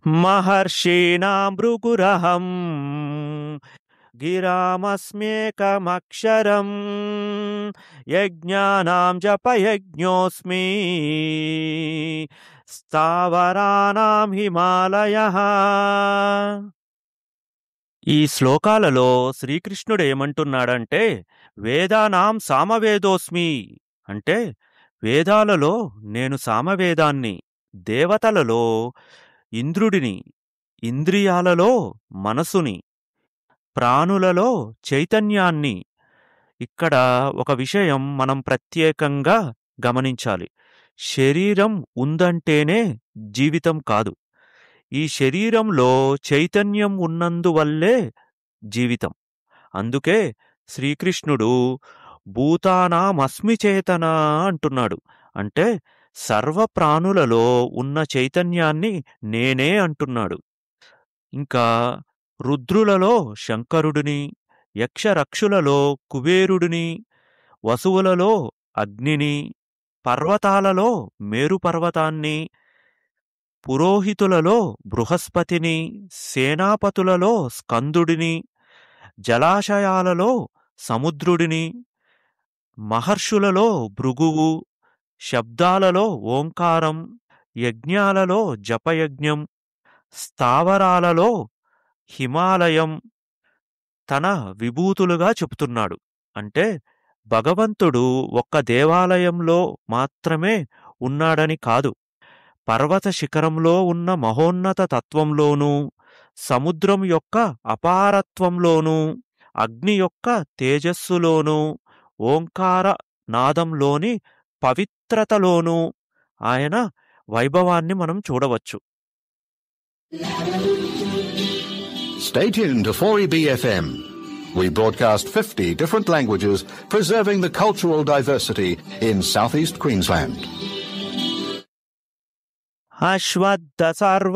మహర్షీణాం భృగురహం గిరామస్మేకమక్షరం యజ్ఞానాం జపయజ్ఞోస్మి స్థావరాణాం హిమాలయ ఈ శ్లోకాలలో శ్రీకృష్ణుడు ఏమంటున్నాడంటే వేదానాం సామవేదోస్మి అంటే వేదాలలో నేను సామవేదాన్ని దేవతలలో ఇంద్రుడిని ఇంద్రియాలలో మనసుని ప్రాణులలో చైతన్యాన్ని ఇక్కడ ఒక విషయం మనం ప్రత్యేకంగా గమనించాలి శరీరం ఉందంటేనే జీవితం కాదు ఈ శరీరంలో చైతన్యం ఉన్నందువల్లే జీవితం అందుకే శ్రీకృష్ణుడు భూతానామస్మి చేతన అంటున్నాడు అంటే సర్వ ప్రాణులలో ఉన్న చైతన్యాన్ని నేనే అంటున్నాడు ఇంకా రుద్రులలో శంకరుడిని యక్షరక్షులలో కుబేరుడిని వసువులలో అగ్నిని పర్వతాలలో మేరు పర్వతాన్ని పురోహితులలో బృహస్పతిని సేనాపతులలో స్కందుడిని జలాశయాలలో సముద్రుడిని మహర్షులలో భృగువు శబ్దాలలో ఓంకారం యజ్ఞాలలో జపయజ్ఞం స్థావరాలలో హిమాలయం తన విభూతులుగా చెప్తున్నాడు అంటే భగవంతుడు ఒక్క దేవాలయంలో మాత్రమే ఉన్నాడని కాదు పర్వత శిఖరంలో ఉన్న మహోన్నత తత్వంలోనూ సముద్రం యొక్క అపారత్వంలోనూ అగ్ని యొక్క తేజస్సులోనూ ఓంకార నాదంలోని పవిత్రతలోనూ ఆయన వైభవాన్ని మనం చూడవచ్చు Stay tuned to 4EBFM. We broadcast 50 different languages, preserving the cultural diversity in southeast Queensland. అశ్వత్థ సర్వ